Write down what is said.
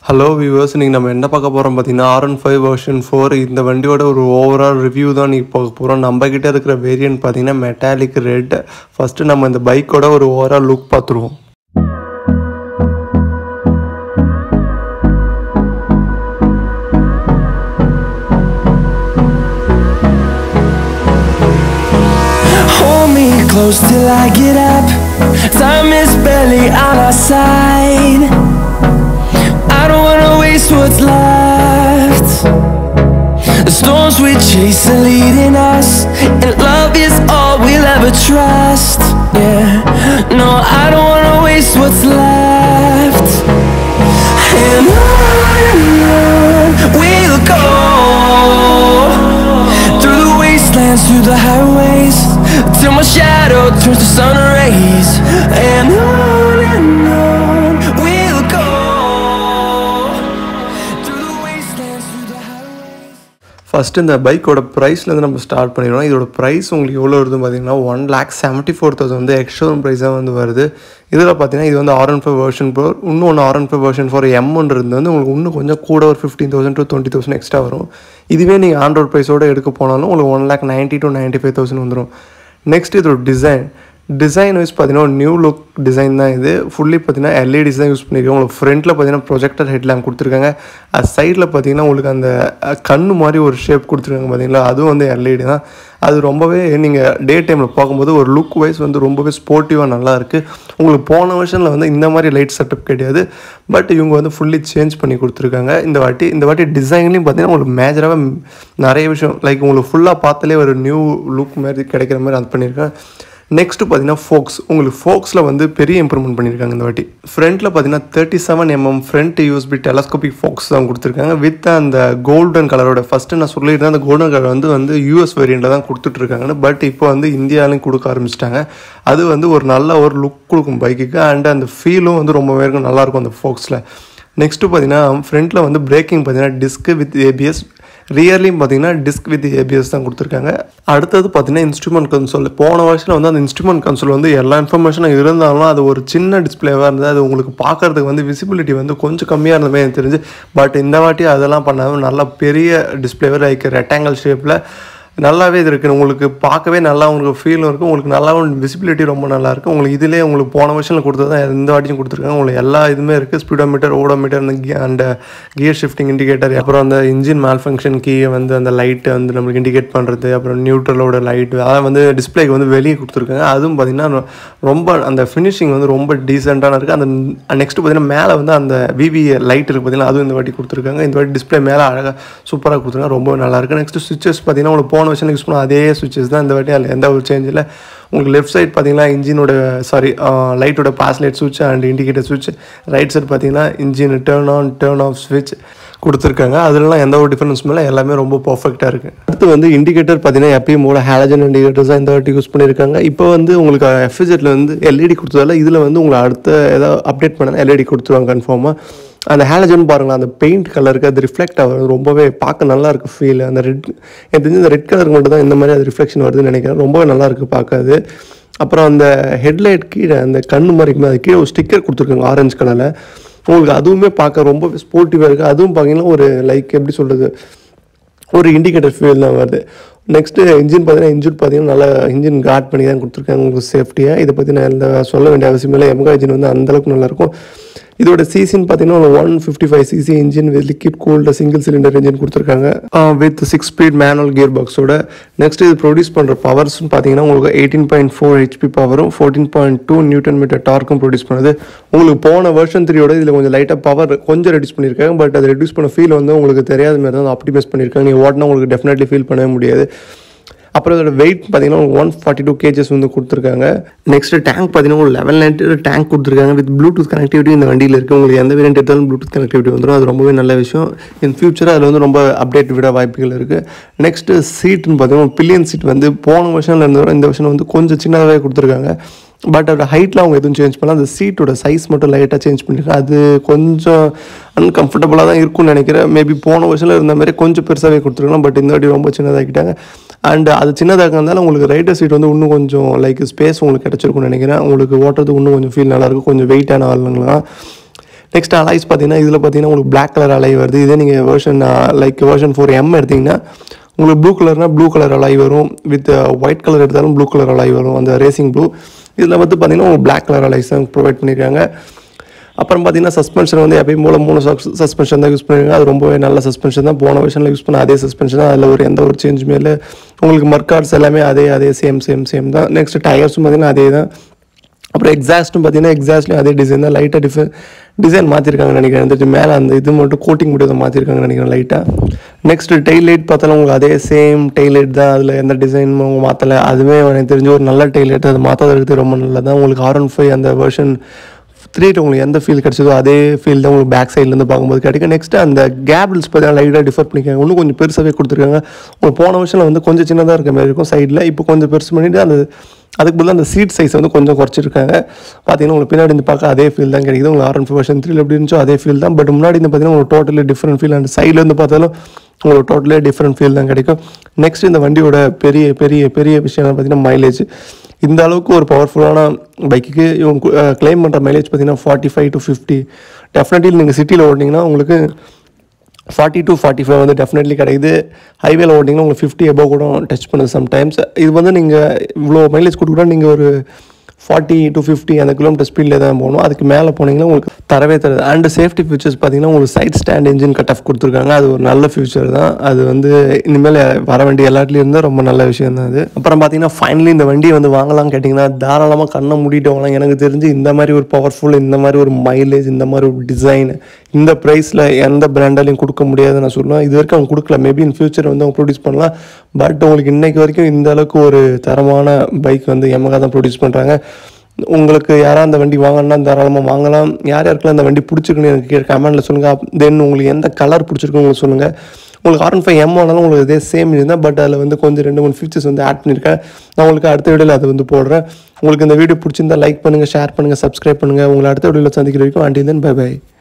Hello viewers இன்றைக்கி நம்ம என்ன பார்க்க போகிறோம் பார்த்தீங்கன்னா R one five version four இந்த வண்டியோட ஒரு ஓவரால் ரிவ்யூ தான் நீ பார்க்க போகிறோம் நம்ம கிட்ட இருக்கிற வேரியன்ட் பார்த்தீங்கன்னா மெட்டாலிக் ரெட் ஃபஸ்ட்டு நம்ம இந்த பைக்கோட ஒரு ஓவரால் லுக் பார்த்துருவோம் Hold me close till I get up. Time is barely on our side. I don't wanna waste what's left. The storms we chase are leading us, and love is all we'll ever trust. Yeah, no, I don't wanna waste what's left. And on and on we'll go through the wastelands, through the highways, till my shadow turns to sun rays. And on and on we'll go through the wastelands, through the highways. First இந்த பைக்கோட ப்ரைஸ்லேருந்து நம்ம start பண்ணிடுவோம் இதோட price உங்களுக்கு எவ்வளோ வருது பார்த்தீங்கன்னா one lakh seventy four thousand வந்து எக்ஸ்ட்ரா ப்ரைஸாக வந்து வருது இதில் பார்த்தீங்கன்னா இது வந்து R one five version four இன்னும் ஒன்று R one five version four எம்ன்றது வந்து உங்களுக்கு இன்னும் கொஞ்சம் கூட ஒரு fifteen thousand to twenty thousand extra வரும் இதுவே நீங்கள் ஆண்ட்ராய்ட் ப்ரைஸோடு எடுக்க போனாலும் உங்களுக்கு one lakh ninety to ninety five thousand வந்துடும் நெக்ஸ்ட் இதோட டிசைன் டிசைன் வைஸ் பார்த்தீங்கன்னா ஒரு நியூ லுக் டிசைன் தான் இது ஃபுல்லி பார்த்தீங்கன்னா எல்இடிஸ் தான் யூஸ் பண்ணியிருக்கோம் உங்களுக்கு ஃப்ரண்ட்டில் பார்த்தீங்கன்னா ப்ரொஜெக்டர் ஹெட்லாம்ப் கொடுத்துருக்காங்க அது சைடில் பார்த்தீங்கன்னா உங்களுக்கு அந்த அஹ், கண்ணு மாதிரி ஒரு ஷேப் கொடுத்துருக்காங்க பார்த்தீங்களா அதுவும் வந்து எல்இடி தான் அது ரொம்பவே நீங்கள் டே டைமில் பார்க்கும்போது ஒரு லுக் வைஸ் வந்து ரொம்பவே ஸ்போர்ட்டிவாக நல்லா இருக்குது உங்களுக்கு போன வருஷனில் வந்து இந்த மாதிரி லைட் செட்டப் கிடையாது பட் இவங்க வந்து ஃபுல்லி சேஞ்ச் பண்ணி கொடுத்துருக்காங்க இந்த வாட்டி இந்த வாட்டி டிசைன்லேயும் பார்த்தீங்கன்னா உங்களுக்கு மேஜராகவே நிறைய விஷயம் லைக் உங்களுக்கு ஃபுல்லாக பார்த்தாலே ஒரு நியூ லுக் மாதிரி கிடைக்கிற மாதிரி அது பண்ணியிருக்கேன் நெக்ஸ்ட்டு பார்த்தீங்கன்னா ஃபோக்ஸ் உங்களுக்கு ஃபோக்ஸில் வந்து பெரிய இம்ப்ரூவ்மெண்ட் பண்ணியிருக்காங்க இந்த வாட்டி ஃப்ரண்ட்டில் பார்த்தீங்கன்னா thirty seven MM front USD telescopic forks தான் கொடுத்துருக்காங்க வித் அந்த கோல்டன் கலரோட ஃபஸ்ட்டு நான் சொல்லியிருந்தேன் அந்த கோல்டன் கலர் வந்து வந்து யூஎஸ் வேரியண்ட்டில் தான் கொடுத்துட்ருக்காங்கன்னு பட் இப்போ வந்து இந்தியாவிலையும் கொடுக்க ஆரம்பிச்சிட்டாங்க அது வந்து ஒரு நல்ல ஒரு லுக் கொடுக்கும் பைக்குக்கு அண்ட் அந்த ஃபீலும் வந்து ரொம்பவே இருக்கும் நல்லாயிருக்கும் அந்த ஃபோக்ஸில் நெக்ஸ்ட்டு பார்த்தீங்கன்னா ஃப்ரண்ட்டில் வந்து பிரேக்கிங் பார்த்தீங்கன்னா டிஸ்க்கு வித் ஏபிஎஸ் ரியர்லையும் பார்த்தீங்கன்னா டிஸ்க் வித் ஏபிஎஸ் தான் கொடுத்துருக்காங்க அடுத்தது பார்த்தீங்கன்னா இன்ஸ்ட்ருமெண்ட் கன்சோல் போன வருஷத்தில் வந்து அந்த இன்ஸ்ட்ருமெண்ட் கன்சோல் வந்து எல்லா இன்ஃபர்மேஷனும் இருந்தாலும் அது ஒரு சின்ன டிஸ்பிளேவாக இருந்தது அது உங்களுக்கு பார்க்கறதுக்கு வந்து விசிபிலிட்டி வந்து கொஞ்சம் கம்மியாக இருந்த மாதிரி எனக்கு தெரிஞ்சு பட் இந்த வாட்டி அதெல்லாம் பண்ணாமல் நல்லா பெரிய டிஸ்பிளேவாக லைக் ரெக்டாங்கிள் ஷேப்பில் நல்லாவே இது இருக்குது உங்களுக்கு பார்க்கவே நல்லா உங்களுக்கு ஃபீலும் இருக்கும் உங்களுக்கு நல்லாவும் விசிபிலிட்டி ரொம்ப நல்லா இருக்குது உங்களுக்கு இதிலே உங்களுக்கு போன வருஷத்தில் கொடுத்தது தான் இந்த வாட்டியும் கொடுத்துருக்காங்க உங்களுக்கு எல்லா இதுவுமே இருக்குது ஸ்பீடோமீட்டர் ஓடோமீட்டர் அந்த கி- அந்த கியர் ஷிஃப்டிங் இண்டிகேட்டர் அப்புறம் அந்த இன்ஜின் மேல் ஃபங்க்ஷன் கீ வந்து அந்த லைட்டு வந்து நம்மளுக்கு இண்டிகேட் பண்ணுறது அப்புறம் நியூட்ரலோட லைட் அதெல்லாம் வந்து டிஸ்பிளேக்கு வந்து வெளியே கொடுத்துருக்காங்க அதுவும் பார்த்திங்கன்னா ரொ- ரொம்ப அந்த ஃபினிஷிங் வந்து ரொம்ப டீசெண்டான இருக்குது அந்த நெக்ஸ்ட் பார்த்தீங்கன்னா மேலே வந்து அந்த விவி லைட் இருக்குது பார்த்தீங்கன்னா அதுவும் இந்த வாட்டி கொடுத்துருக்காங்க இந்த வாட்டி டிஸ்பிளே மேலே அழகாக சூப்பராக கொடுத்துருக்காங்க ரொம்ப நல்லா இருக்குது நெக்ஸ்ட் சுவிச்சஸ் பார்த்தீங்கன்னா உங்களுக்கு போன வருஷம் யூஸ் பண்ண அதே சுவிச்சஸ் தான் இந்த வாட்டி அதில் எந்த ஒரு சேஞ்ச் இல்லை உங்களுக்கு லெஃப்ட் சைட் பார்த்தீங்கன்னா இன்ஜினோட சாரி லைட்டோட பாஸ் லைட் சுவிட்ச் அண்ட் இண்டிகேட்டர் சுவிட்ச் ரைட் சைட் பார்த்தீங்கன்னா engine turn on turn of ஸ்விட்ச் கொடுத்துருக்காங்க அதுலலாம் எந்த ஒரு டிஃபரன்ஸும் இல்லை எல்லாமே ரொம்ப பர்ஃபெக்டாக இருக்குது அடுத்து வந்து இண்டிகேட்டர் பார்த்தீங்கன்னா எப்பயும் போல ஹேலஜன் இண்டிகேட்டர்ஸ் தான் இந்த வாட்டி யூஸ் பண்ணியிருக்காங்க இப்போ வந்து உங்களுக்கு எஃப்ஜெட்டில் வந்து எல்இடி கொடுத்ததால இதில் வந்து உங்களை அடுத்த ஏதாவது அப்டேட் பண்ணால் எல்இடி கொடுத்துருவாங்க கன்ஃபார்மாக அந்த ஹேலஜன் பாருங்களேன் அந்த பெயிண்ட் கலருக்கு அது ரிஃப்ளெக்ட் ஆகுது ரொம்பவே பார்க்க நல்லா இருக்கு ஃபீல் அந்த ரெட் எனக்கு தெரிஞ்சு இந்த ரெட் கலருக்கு மட்டும் தான் இந்த மாதிரி அது ரிஃப்ளெக்ஷன் வருதுன்னு நினைக்கிறேன் ரொம்பவே நல்லா இருக்கு பார்க்க அது அப்புறம் அந்த ஹெட்லைட் கீழே அந்த கண்ணு மாதிரி இருக்குமே அது கீழே ஒரு ஸ்டிக்கர் கொடுத்துருக்காங்க ஆரஞ்சு கலரில் உங்களுக்கு அதுவுமே பார்க்க ரொம்ப ஸ்போர்ட்டிவாக இருக்குது அதுவும் பார்த்தீங்கன்னா ஒரு லைக் எப்படி சொல்கிறது ஒரு இண்டிகேட்டர் ஃபீல் தான் வருது நெக்ஸ்ட்டு இன்ஜின் பார்த்தீங்கன்னா இன்ஜின் பார்த்தீங்கன்னா நல்லா இன்ஜின் கார்ட் பண்ணி தான் கொடுத்துருக்காங்க உங்களுக்கு சேஃப்டியாக இதை பற்றி நான் எந்த சொல்ல வேண்டிய அவசியம் இல்லை எம்கா இன்ஜின் வந்து அந்தளவுக்கு நல்லாயிருக்கும் இதோட சிசின்னு பார்த்தீங்கன்னா one fifty five CC engine with liquid cooled single cylinder engine கொடுத்துருக்காங்க with six speed manual gear பாக்ஸோட நெக்ஸ்ட் இது ப்ரொடியூஸ் பண்ணுற பவர்ஸ்னு பார்த்தீங்கன்னா உங்களுக்கு எயிட்டீன் பாயிண்ட் ஃபோர் ஹெச்பி பவரும் fourteen point two newton metre டார்க்கும் ப்ரொடியூஸ் பண்ணுது உங்களுக்கு போன வருஷன் த்ரீயோட இதில் கொஞ்சம் லைட்டாக பவர் கொஞ்சம் ரெடியூஸ் பண்ணியிருக்காங்க பட் அது ரெடியூஸ் பண்ண ஃபீல் வந்து உங்களுக்கு தெரியாத மாதிரி தான் ஆப்டிமைஸ் பண்ணியிருக்காங்க நீங்கள் ஓட்டினா உங்களுக்கு டெஃபினெட்லி ஃபீல் பண்ணவே முடியாது அப்புறம் இதோட வெயிட் பார்த்தீங்கன்னா ஒன் ஃபார்ட்டி டூ கேஜஸ் வந்து கொடுத்துருக்காங்க நெக்ஸ்ட் டேங்க் பார்த்தீங்கன்னா ஒரு லெவல் லிட்டர் டேங்க் கொடுத்துருக்காங்க வித் ப்ளூடூத் கனெக்டிவிட்டி இந்த வண்டியில் இருக்குது உங்களுக்கு எந்த வேரியன்ட் எடுத்தாலும் ப்ளூடூத் கனெக்டிவிட்டி வந்துடும் அது ரொம்பவே நல்ல விஷயம் இன் ஃபியூச்சர் அதில் வந்து ரொம்ப அப்டேட் விட வாய்ப்புகள் இருக்குது நெக்ஸ்ட்டு சீட்டுன்னு பார்த்தீங்கன்னா பில்லியன் சீட் வந்து போன வருஷம்ல இருந்ததோட இந்த வருஷம் வந்து கொஞ்சம் சின்னதாகவே கொடுத்துருக்காங்க பட் அதோட ஹைட்டில் அவங்க எதுவும் சேஞ்ச் பண்ணல அந்த சீட்டோட சைஸ் மட்டும் லைட்டாக சேஞ்ச் பண்ணியிருக்காங்க அது கொஞ்சம் அன்கம்ஃபர்டபுளாக தான் இருக்கும்னு நினைக்கிறேன் மேபி போன வருஷத்தில் இருந்த மாதிரி கொஞ்சம் பெருசாகவே கொடுத்துருக்கலாம் பட் இந்த வாட்டி ரொம்ப சின்னதாக்கிட்டாங்க அண்ட் அது சின்னதாக இருந்தாலும் உங்களுக்கு ரைட்டர் சீட் வந்து இன்னும் கொஞ்சம் லைக் ஸ்பேஸ் உங்களுக்கு கிடச்சிருக்கும்னு நினைக்கிறேன் உங்களுக்கு ஓட்டுறதுக்கு இன்னும் கொஞ்சம் ஃபீல் நல்லாயிருக்கும் கொஞ்சம் வெயிட்டான ஆளுங்களாம் நெக்ஸ்ட் அலைஸ் பார்த்தீங்கன்னா இதில் பார்த்தீங்கன்னா உங்களுக்கு பிளாக் கலர் அலை வருது இதே நீங்கள் version like version four M எடுத்தீங்கன்னா உங்களுக்கு ப்ளூ கலர்னா ப்ளூ கலர் அலை வரும் வித் ஒயிட் கலர் எடுத்தாலும் ப்ளூ கலர் அலை வரும் அந்த ரேசிங் ப்ளூ இதில் வந்து பார்த்தீங்கன்னா உங்களுக்கு பிளாக் கலர் அலைஸ் தான் ப்ரொவைட் பண்ணியிருக்காங்க அப்புறம் பார்த்தீங்கன்னா சஸ்பென்ஷன் வந்து எப்பயும் போல மூணு சஸ்பென்ஷன் தான் யூஸ் பண்ணிருக்காங்க அது ரொம்பவே நல்ல சஸ்பென்ஷன் தான் போன வருஷனில் யூஸ் பண்ண அதே சஸ்பென்ஷன் தான் அதில் ஒரு எந்த ஒரு சேஞ்சுமே இல்லை உங்களுக்கு மர்க்கார்ட்ஸ் எல்லாமே அதே அதே சேம் சேம் சேம் தான் நெக்ஸ்ட் டயர்ஸும் பார்த்தீங்கன்னா அதே தான் அப்புறம் எக்ஸாஸ்ட்டும் பார்த்தீங்கன்னா எக்ஸாஸ்ட்லையும் அதே டிசைன் தான் லைட்டாக டிஃபர் டிசைன் மாற்றிருக்காங்கன்னு நினைக்கிறேன் இந்த மேலே அந்த இது மட்டும் கோட்டிங் மட்டும் தான் மாற்றிருக்காங்கன்னு நினைக்கிறேன் லைட்டாக நெக்ஸ்ட் டெய்ல் லைட் பார்த்தாலும் உங்களுக்கு அதே சேம் டெய்ல் லைட் தான் அதில் எந்த டிசைனும் அவங்க மாற்றலை அதுவே எனக்கு தெரிஞ்ச ஒரு நல்ல டெய்ல் லைட் அது மாற்றாத எடுத்து ரொம்ப நல்லது தான் உங்களுக்கு ஆர் ஒன் ஃபைவ் அந்த வெர்ஷன் த்ரீட் உங்களுக்கு எந்த ஃபீல் கிடைச்சதோ அதே ஃபீல் தான் உங்களுக்கு பேக் சைட்லேருந்து பார்க்கும்போது கிடைக்கும் நெக்ஸ்ட் அந்த கேபிள்ஸ் பார்த்தீங்கன்னா லைட்டாக டிஃபர் பண்ணிக்காங்க இன்னும் கொஞ்சம் பெருசாகவே கொடுத்துருக்காங்க உங்களுக்கு போன வருஷம் வந்து கொஞ்சம் சின்னதாக இருக்க மாதிரி இருக்கும் சைடில் இப்போ கொஞ்சம் பெருசு பண்ணிட்டு அந்த அதுக்கு பதிலாக அந்த சீட் சைஸ் வந்து கொஞ்சம் குறைச்சிருக்காங்க பார்த்தீங்கன்னா உங்களுக்கு பின்னாடி இருந்து பார்க்க அதே ஃபீல் தான் கிடைக்குது உங்களுக்கு ஆர் ஒன் வருஷன் த்ரீல எப்படி இருந்துச்சோ அதே ஃபீல் தான் பட் முன்னாடி இருந்து பார்த்தீங்கன்னா உங்களுக்கு டோட்டலி டிஃப்ரெண்ட் ஃபீல் அந்த சைடில் இருந்து பார்த்தாலும் உங்களுக்கு டோட்டலே டிஃப்ரெண்ட் ஃபீல் தான் கிடைக்கும் நெக்ஸ்ட் இந்த வண்டியோட பெரிய பெரிய பெரிய விஷயம் என்ன பார்த்தீங்கன்னா மைலேஜ் இந்த அளவுக்கு ஒரு பவர்ஃபுல்லான பைக்குக்கு இவங்க கிளைம் பண்ணுற மைலேஜ் பார்த்தீங்கன்னா forty five to fifty definitely நீங்கள் சிட்டியில் ஓட்டிங்கன்னா உங்களுக்கு ஃபார்ட்டி டு ஃபார்ட்டி ஃபைவ் வந்து டெஃபினெட்லி கிடைக்குது ஹைவேல ஓட்டிங்கன்னா உங்களுக்கு ஃபிஃப்டி எபோவ் கூட டச் பண்ணுது சம்டைம்ஸ் இது வந்து நீங்கள் இவ்வளோ மைலேஜ் கொடுக்குறோம் நீங்கள் ஒரு ஃபார்ட்டி டு ஃபிஃப்டி அந்த கிலோமீட்டர் ஸ்பீடில் தான் போகணும் அதுக்கு மேலே போனீங்கன்னா உங்களுக்கு தரவே தருது அண்ட் சேஃப்டி ஃபீச்சர்ஸ் பார்த்தீங்கன்னா உங்களுக்கு side stand engine cut off கொடுத்துருக்காங்க அது ஒரு நல்ல ஃபியூச்சர் தான் அது வந்து இனிமேல் வர வேண்டிய எல்லாத்துலேயும் இருந்தால் ரொம்ப நல்ல விஷயம் தான் அது அப்புறம் பார்த்தீங்கன்னா ஃபைனலி இந்த வண்டியை வந்து வாங்கலாம் கேட்டிங்கன்னா தாராளமாக கண்ணை மூடிட்டு வாங்கலாம் எனக்கு தெரிஞ்சு இந்த மாதிரி ஒரு பவர்ஃபுல் இந்த மாதிரி ஒரு மைலேஜ் இந்த மாதிரி ஒரு டிசைன் இந்த ப்ரைஸில் எந்த பிராண்டாலையும் கொடுக்க முடியாதுன்னு நான் சொல்லுவேன் இது வரைக்கும் அவங்க கொடுக்கல மேபி இன் ஃபியூச்சர் வந்து அவங்க ப்ரொடியூஸ் பண்ணலாம் பட் உங்களுக்கு இன்னைக்கு வரைக்கும் இந்த அளவுக்கு ஒரு தரமான பைக் வந்து எமகா தான் ப்ரொடியூஸ் பண்ணுறாங்க உங்களுக்கு யாராவது அந்த வண்டி வாங்கணும்னா தாராளமாக வாங்கலாம் யார் யாருக்கெல்லாம் அந்த வண்டி பிடிச்சிருக்குன்னு எனக்கு கீழே கமெண்ட்டில் சொல்லுங்கள் தென் உங்களுக்கு எந்த கலர் பிடிச்சிருக்குன்னு உங்களுக்கு சொல்லுங்கள் உங்களுக்கு ஆர் ஒன் ஃபைவ் எம் ஆனாலும் உங்களுக்கு இதே சேம் இருந்தால் பட் அதில் வந்து கொஞ்சம் ரெண்டு மூணு ஃபீச்சர்ஸ் வந்து ஆட் பண்ணியிருக்கேன் நான் உங்களுக்கு அடுத்த வீடியோவில் அதை வந்து போடுறேன் உங்களுக்கு இந்த வீடியோ பிடிச்சிருந்தா லைக் பண்ணுங்கள் ஷேர் பண்ணுங்கள் சப்ஸ்கிரைப் பண்ணுங்கள் உங்களை அடுத்த வீடியோவில் சந்திக்கிற வரைக்கும் அண்ட் தென் பை பை